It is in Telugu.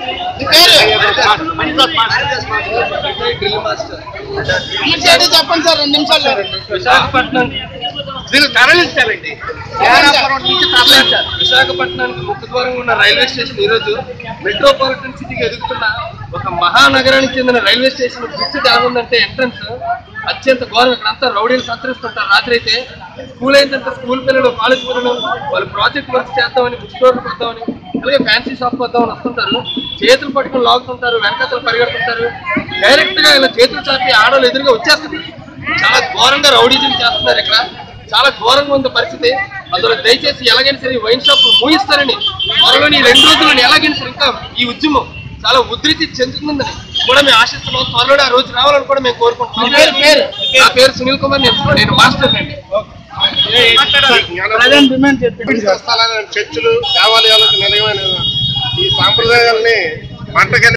మీ పేరు ఇచ్చేది చెప్పండి సార్ రెండు నిమిషాలు విశాఖపట్నం దీన్ని తరలించాలండి తరలించాలి. నుంచి తరలించాలి విశాఖపట్నానికి ముఖ ద్వారం ఉన్న రైల్వే స్టేషన్ ఈ రోజు మెట్రోపాలిటన్ సిటీకి ఎదుగుతున్న ఒక మహానగరానికి చెందిన రైల్వే స్టేషన్ దుస్థితి ఎలా ఉందంటే ఎంట్రన్స్ అత్యంత ఘోరం ఇక్కడ అంతా రౌడీలు సంతరిస్తుంటారు రాత్రి అయితే స్కూల్ అయిందంటే స్కూల్ పిల్లలు కాలేజ్ పిల్లలు వాళ్ళు ప్రాజెక్ట్ వర్క్ చేద్దామని బుక్ స్టోర్ పోద్దామని అలాగే ఫ్యాన్సీ షాప్ పోద్దామని వస్తుంటారు చేతులు పట్టుకుని లాగుతుంటారు వెనకతలు పరిగెడుతుంటారు డైరెక్ట్ గా ఇలా చేతులు చాపి ఆడవాళ్ళు ఎదురుగా వచ్చేస్తుంది చాలా ఘోరంగా రౌడీజం చేస్తున్నారు ఇక్కడ చాలా ఘోరంగా ఉంది పరిస్థితి అందులో దయచేసి ఎలాగైనా సరే ఈ వైన్ షాప్ మూయిస్తారని త్వరలోని ఈ రెండు రోజుల్లో ఎలాగైనా సరే ఇంకా ఈ ఉద్యమం చాలా ఉధృతి చెందుతుందని కూడా మేము ఆశిస్తున్నాం త్వరలో ఆ రోజు రావాలని కూడా మేము కోరుకుంటున్నాం మీ పేరు, పేరు? నా పేరు సునీల్ కుమార్ నేను నేను మాస్టర్ అండి ప్రజెంట్ డిమాండ్ చెప్పండి పవిత్ర స్థలాలైన చర్చిలు దేవాలయాలకు నిలయమైన ఈ సాంప్రదాయాల్ని మంటగా